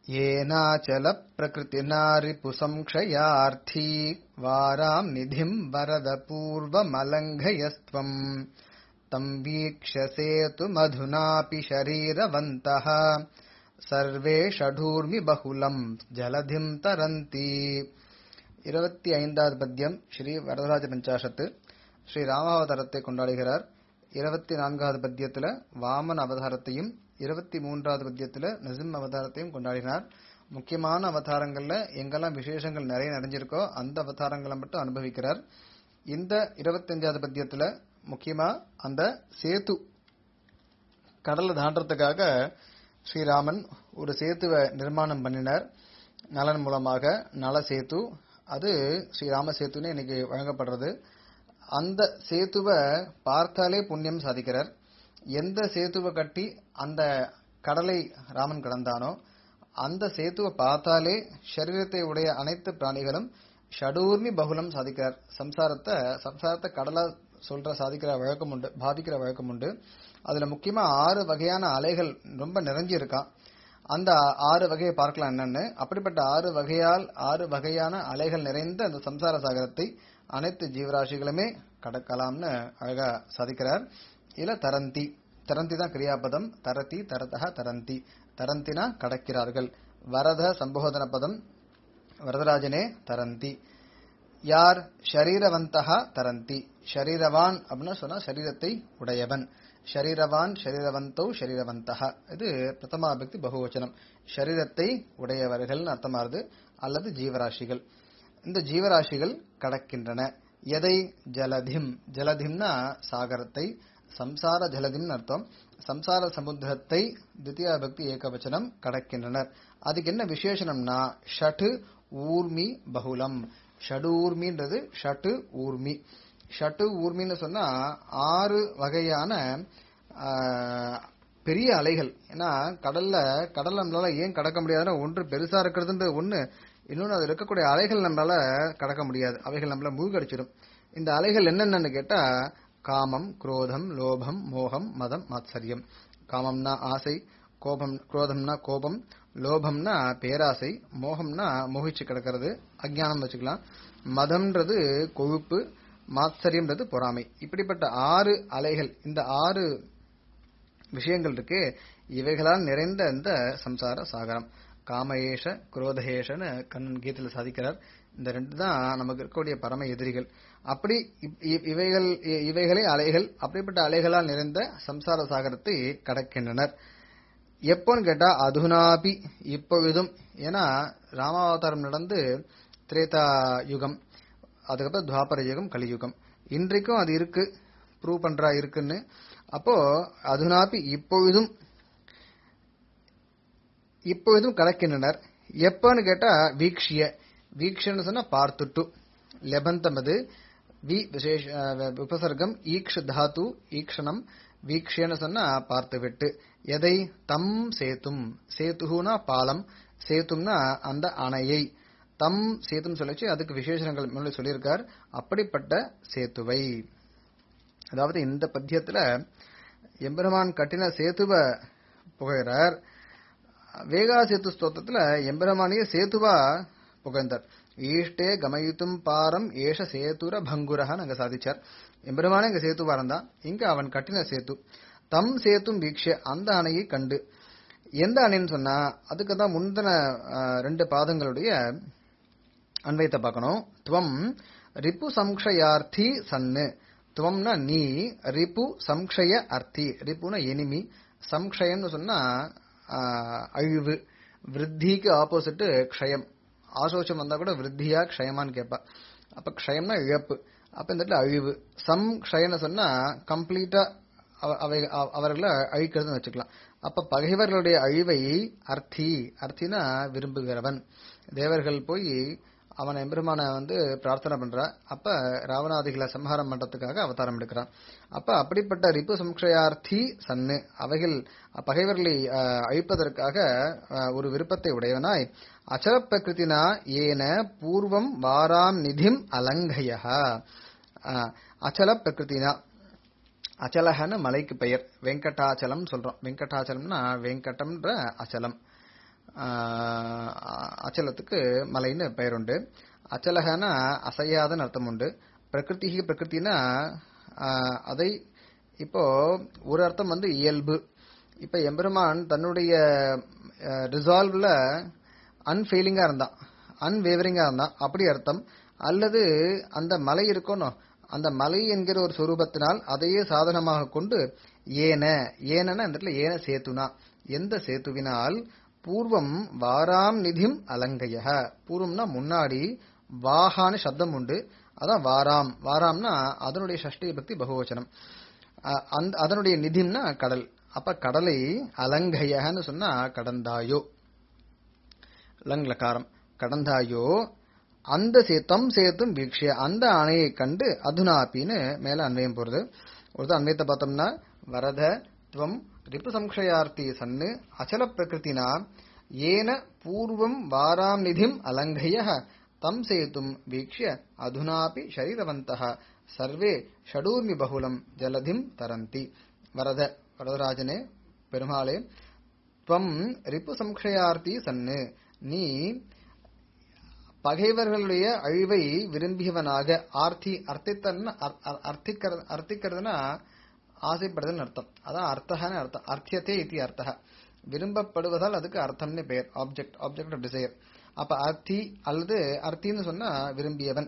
येनाचल प्रकृतिनारिपुसंक्षयार्थी वाराम् निधिम् वरद पूर्वमलङ्घयस्त्वम् तम् वीक्ष्यसेतु मधुनापि शरीरवन्तः सर्वे षडूर्मि बहुलम् ஜலதிம் தரந்தி இருபத்தி ஐந்தாவது பத்தியம் ஸ்ரீ வரதராஜ பஞ்சாசத்து ஸ்ரீ ராமாவதாரத்தை கொண்டாடுகிறார் இருபத்தி நான்காவது பத்தியத்துல வாமன் அவதாரத்தையும் இருபத்தி மூன்றாவது பத்தியத்துல நசிம் அவதாரத்தையும் கொண்டாடினார் முக்கியமான அவதாரங்கள்ல எங்கெல்லாம் விசேஷங்கள் நிறைய நிறைஞ்சிருக்கோ அந்த அவதாரங்களை மட்டும் அனுபவிக்கிறார் இந்த இருபத்தஞ்சாவது பத்தியத்துல முக்கியமா அந்த சேத்து கடலை தாண்டறதுக்காக ஸ்ரீராமன் ஒரு சேத்துவை நிர்மாணம் பண்ணினார் நலன் மூலமாக நல சேத்து அது ஸ்ரீராம சேத்துன்னு இன்னைக்கு வழங்கப்படுறது அந்த சேத்துவை பார்த்தாலே புண்ணியம் சாதிக்கிறார் எந்த சேத்துவை கட்டி அந்த கடலை ராமன் கடந்தானோ அந்த சேத்துவை பார்த்தாலே சரீரத்தை உடைய அனைத்து பிராணிகளும் ஷடூர்மி பகுலம் சாதிக்கிறார் சம்சாரத்தை சம்சாரத்தை கடலா சொல்ற சாதிக்கிற வழக்கம் உண்டு பாதிக்கிற வழக்கம் உண்டு அதுல முக்கியமா ஆறு வகையான அலைகள் ரொம்ப நிறைஞ்சி இருக்கான் அந்த ஆறு வகையை பார்க்கலாம் என்னன்னு அப்படிப்பட்ட ஆறு வகையால் ஆறு வகையான அலைகள் நிறைந்த அந்த சம்சார சாகரத்தை அனைத்து ஜீவராசிகளுமே கடக்கலாம்னு அழகா சாதிக்கிறார் இல்ல தரந்தி தரந்தி தான் கிரியாபதம் தரதி தரதக தரந்தி தரந்தினா கடக்கிறார்கள் வரத சம்போதன பதம் வரதராஜனே தரந்தி யார் ஷரீரவந்தகா தரந்தி ஷரீரவான் அப்படின்னு சொன்னா சரீரத்தை உடையவன் ஷரீரவான் ஷரீரவந்தோ ஷரீரவந்தகா இது பிரதமா பக்தி பகுவச்சனம் ஷரீரத்தை உடையவர்கள் அர்த்தமாறுது அல்லது ஜீவராசிகள் இந்த ஜீவராசிகள் கடக்கின்றன எதை ஜலதிம் ஜலதிம்னா சாகரத்தை சம்சார ஜலதிம் அர்த்தம் சம்சார சமுத்திரத்தை தித்தியா பக்தி ஏகவச்சனம் கடக்கின்றனர் அதுக்கு என்ன விசேஷனம்னா ஷட்டு ஊர்மி பகுலம் ஷடு ஊர்மின்றது ஷட்டு ஊர்மி ஷட்டு ஊர்மின்னு சொன்னா ஆறு வகையான பெரிய அலைகள் ஏன்னா கடல்ல கடல் நம்மளால ஏன் கடக்க முடியாதுன்னா ஒன்று பெருசா இருக்கிறதுன்றது ஒண்ணு இன்னொன்னு அது இருக்கக்கூடிய அலைகள் நம்மளால கடக்க முடியாது அவைகள் நம்மள மூழ்கடிச்சிடும் இந்த அலைகள் என்னென்னு கேட்டா காமம் குரோதம் லோபம் மோகம் மதம் மாத்சரியம் காமம்னா ஆசை கோபம் குரோதம்னா கோபம் லோபம்னா பேராசை மோகம்னா மோகிச்சு கிடக்கிறது அஜ்ஞானம் வச்சுக்கலாம் மதம்ன்றது கொழுப்பு மாத்சரியம்ன்றது பொறாமை இப்படிப்பட்ட ஆறு அலைகள் இந்த ஆறு விஷயங்கள் இருக்கு இவைகளால் நிறைந்த இந்த சம்சார சாகரம் காமஏஷ குரோதேஷன்னு கண்ணன் கீதையில சாதிக்கிறார் இந்த ரெண்டு தான் நமக்கு இருக்கக்கூடிய பரம எதிரிகள் அப்படி இவைகள் இவைகளே அலைகள் அப்படிப்பட்ட அலைகளால் நிறைந்த சம்சார சாகரத்தை கடக்கின்றனர் எப்போன்னு கேட்டா அதுனாபி இப்பொழுதும் ஏன்னா ராமாவதாரம் நடந்து திரேதா யுகம் அதுக்கப்புறம் துவாபர யுகம் கலியுகம் இன்றைக்கும் அது இருக்கு ப்ரூவ் பண்றா இருக்குன்னு அப்போ அதுனாபி இப்பொழுதும் இப்பொழுதும் கடக்கின்றனர் எப்பன்னு கேட்டா வீக்ஷிய வீக்ஷன்னு சொன்னா பார்த்துட்டு லெபந்தம் அது வி விசேஷ உபசர்க்கம் ஈக்ஷ தாத்து ஈக்ஷணம் வீக்ஷன்னு சொன்னா பார்த்து விட்டு எதை தம் சேத்தும் சேத்துனா பாலம் சேத்தும்னா அந்த அணையை தம் சேத்தும் சொல்லிச்சு அதுக்கு விசேஷங்கள் முன்னாடி சொல்லியிருக்கார் அப்படிப்பட்ட சேத்துவை அதாவது இந்த பத்தியத்துல எம்பெருமான் கட்டின சேத்துவ புகழார் வேகா சேத்து ஸ்தோத்திரத்துல எம்பெருமானிய சேத்துவா புகழ்ந்தார் ஈஷ்டே கமயுத்தும் பாரம் ஏஷ சேத்துர பங்குரஹன்னு அங்க சாதிச்சார் எம்பெருமானே இங்க சேத்துவா இருந்தான் இங்க அவன் கட்டின சேத்து தம் சேத்தும் வீக்ஷ அந்த அணையை கண்டு எந்த அணைன்னு சொன்னா அதுக்கு தான் முந்தின ரெண்டு பாதங்களுடைய அன்வயத்தை பார்க்கணும் துவம் ரிப்பு சம்ஷயார்த்தி சன்னு துவம்னா நீ ரிப்பு சம்ஷய அர்த்தி ரிப்புனா எனிமி சம்ஷயம்னு சொன்னா அழிவு விருத்திக்கு ஆப்போசிட் க்ஷயம் ஆசோச்சம் வந்தா கூட விருத்தியா க்ஷயமான்னு கேட்பா அப்ப க்ஷயம்னா இழப்பு அப்ப இந்த இடத்துல அழிவு சம் க்ஷயம்னு சொன்னா கம்ப்ளீட்டா அவை அவர்களை அழிக்கிறதுன்னு வச்சுக்கலாம் அப்ப பகைவர்களுடைய அழிவை அர்த்தி அர்த்தினா விரும்புகிறவன் தேவர்கள் போய் அவன் எம்பெருமான வந்து பிரார்த்தனை பண்றா அப்ப ராவணாதிகளை சம்ஹாரம் பண்றதுக்காக அவதாரம் எடுக்கிறான் அப்ப அப்படிப்பட்ட ரிப்பு சம்ஷயார்த்தி சன்னு அவைகள் பகைவர்களை அழிப்பதற்காக ஒரு விருப்பத்தை உடையவனாய் அச்சல பிரகிருத்தினா ஏன பூர்வம் வாராம் நிதிம் அலங்கய அச்சல பிரகிருத்தினா அச்சலகன்னு மலைக்கு பெயர் வெங்கடாச்சலம் சொல்றோம் வெங்கடாச்சலம்னா வெங்கடம்ன்ற அச்சலம் ஆஹ், அச்சலத்துக்கு மலைன்னு பெயர் உண்டு அச்சலகனா அசையாதன்னு அர்த்தம் உண்டு பிரகிருதி பிரகிருத்தினா ஆஹ், அதை இப்போ ஒரு அர்த்தம் வந்து இயல்பு இப்ப எம்பெருமான் தன்னுடைய ரிசால்வ்ல அன்ஃபெயிலிங்கா இருந்தான் அன்வேவரிங்கா இருந்தான் அப்படி அர்த்தம் அல்லது அந்த மலை இருக்கணும் அந்த மலை என்கிற ஒரு சொரூபத்தினால் அதையே சாதனமாக கொண்டு ஏன ஏனன்னா இந்த இடத்துல ஏன சேத்துனா எந்த சேத்துவினால் பூர்வம் வாராம் நிதிம் அலங்கைய பூர்வம்னா முன்னாடி வாகான்னு சப்தம் உண்டு அதான் வாராம் வாராம்னா அதனுடைய ஷஷ்டி பக்தி பகுவச்சனம் அ- அந்த அதனுடைய நிதிம்னா கடல் அப்ப கடலை அலங்கையன்னு சொன்னா கடந்தாயோ லங் லகாரம் கடந்தாயோ அந்த சேத்தம் சேத்தும் வீக்ஷிய அந்த அணையை கண்டு அதுனாப்பின்னு மேல அன்வயம் போறது ஒரு அன்வயத்தை பார்த்தோம்னா வரத துவம் ரிப்பு சம்ஷயார்த்தி சன்னு அச்சல பிரகிருத்தினா ஏன பூர்வம் வாராம் நிதிம் அலங்கைய தம் சேத்தும் வீக்ஷ்ய அதுனாபி ஷரீரவந்தः சர்வே ஷடூர்மி பகுலம் ஜலதிம் தரந்தி வரத வரதராஜனே பெருமாளே துவம் ரிப்பு சம்ஷயார்த்தி சன்னு நீ பகைவர்களுடைய அழிவை விரும்பியவனாக ஆர்த்தி அர்த்தித்தன்னா அர்- அர்- அர்த்திக்கிறது அர்த்திக்கிறதுனா ஆசைப்படுதல் அர்த்தம் அதான் அர்த்தகன்னு அர்த்தம் அர்த்தியத்தே இது அர்த்தக விரும்பப்படுவதால் அதுக்கு அர்த்தம்னு பெயர் ஆப்ஜெக்ட் ஆப்ஜெக்ட் ஆஃப் டிசையர் அப்ப அர்த்தி அல்லது அர்த்தின்னு சொன்னா விரும்பியவன்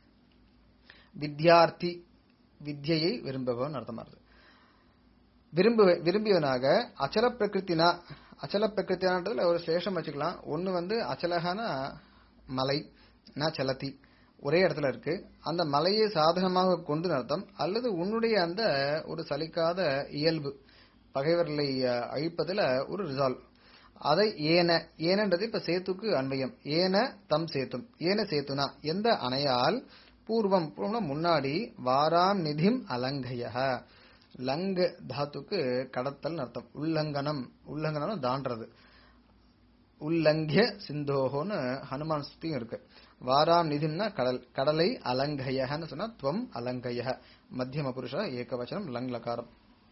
வித்யார்த்தி வித்யையை விரும்புபவன் அர்த்தமா இருக்கு விரும்பு விரும்பியவனாக அச்சல பிரகிருத்தினா அச்சல பிரகிருத்தினான்றதுல ஒரு சேஷம் வச்சுக்கலாம் ஒன்னு வந்து அச்சலகனா மலை ந சலதி ஒரே இடத்துல இருக்கு அந்த மலையை சாதனமாக கொண்டு அர்த்தம் அல்லது உன்னுடைய அந்த ஒரு சலிக்காத இயல்பு பகைவர்களை அஹ், அழிப்பதுல ஒரு ரிசால்வ் அதை ஏன ஏனன்றது இப்ப சேத்துக்கு அன்வயம் ஏன தம் சேத்தும் ஏன சேத்துனா எந்த அணையால் பூர்வம் பூர்வம் முன்னாடி வாராம் நிதிம் அலங்கய லங் தாத்துக்கு கடத்தல் அர்த்தம் உல்லங்கனம் உல்லங்கனம் தாண்டறது உல்லங்கிய சிந்தோகோன்னு ஹனுமான் ஸ்துதியும் இருக்கு வாராம் நிதிம்னா கடல் கடலை அலங்கயன்னு சொன்னா துவம் அலங்கய மத்தியம புருஷ ஏகவச்சனம் லங் லகாரம்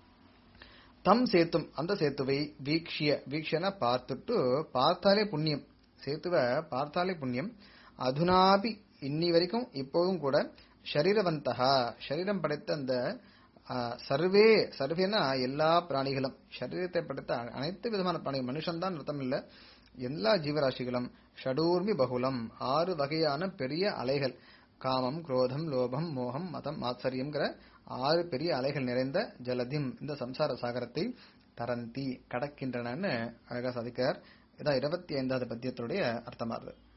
தம் சேத்தும் அந்த சேத்துவை வீக்ஷிய வீக்ஷியனா பார்த்துட்டு பார்த்தாலே புண்ணியம் சேத்துவ பார்த்தாலே புண்ணியம் அதுனாபி இன்னி வரைக்கும் இப்போதும் கூட ஷரீரவந்தகா ஷரீரம் படைத்த அந்த ஆ, சர்வே சர்வேனா எல்லா பிராணிகளும் சரீரத்தை படைத்த அனைத்து விதமான பிராணிகள் மனுஷன் தான் அர்த்தம் இல்ல எல்லா ஜீவராசிகளும் ஷடூர்மி பகுலம் ஆறு வகையான பெரிய அலைகள் காமம் குரோதம் லோபம் மோகம் மதம் ஆச்சரியம்ங்கிற ஆறு பெரிய அலைகள் நிறைந்த ஜலதிம் இந்த சம்சார சாகரத்தை தரந்தி கடக்கின்றனன்னு அழகா சாதிக்கிறார் இதான் இருபத்தி ஐந்தாவது பத்தியத்துடைய அர்த்தமாகுது